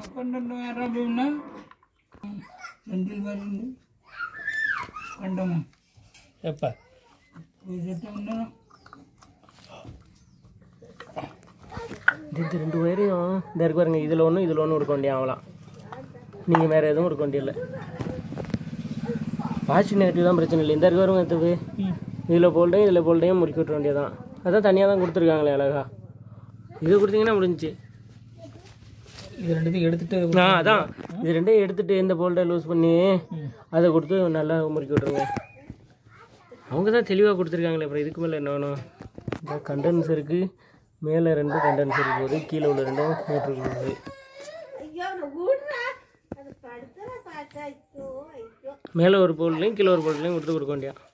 கொண்டு வேற அப்படின்னா செந்தில் மாதிரி கண்டோம் எப்போ போயிட்டோம்னா இந்த ரெண்டு ஒயரையும் இந்த இருக்கு பாருங்க இதில் ஒன்று இதில் ஒன்று கொடுக்க வேண்டிய ஆகலாம் நீங்கள் வேறு எதுவும் கொடுக்க வேண்டியதில்லை பாசிட்டிவ் நெகட்டிவ் தான் பிரச்சனை இல்லை இந்த இருக்கு பாருங்க எத்தது இதில் போல்டையும் இதில் போல்டையும் முறுக்கி விட்டுற வேண்டியதான் அதான் தனியாக தான் கொடுத்துருக்காங்களே அழகா இது கொடுத்தீங்கன்னா முடிஞ்சுச்சு இது ரெண்டுத்தையும் எடுத்துட்டு ஆ அதான் இது ரெண்டையும் எடுத்துட்டு இந்த போல்டை லூஸ் பண்ணி அதை கொடுத்து நல்லா முறுக்கி விட்ருங்க அவங்க தான் தெளிவாக கொடுத்துருக்காங்களே அப்புறம் இதுக்கு மேலே என்ன வேணும் இந்த கண்டன்ஸ் இருக்குது மேலே ரெண்டு கண்டன்ஸ் இருக்கு போது கீழே உள்ள ரெண்டும் மோட்ரு இருக்குது மேலே ஒரு போல்லையும் கீழே ஒரு போல்லையும் கொடுத்து கொடுக்க வேண்டியா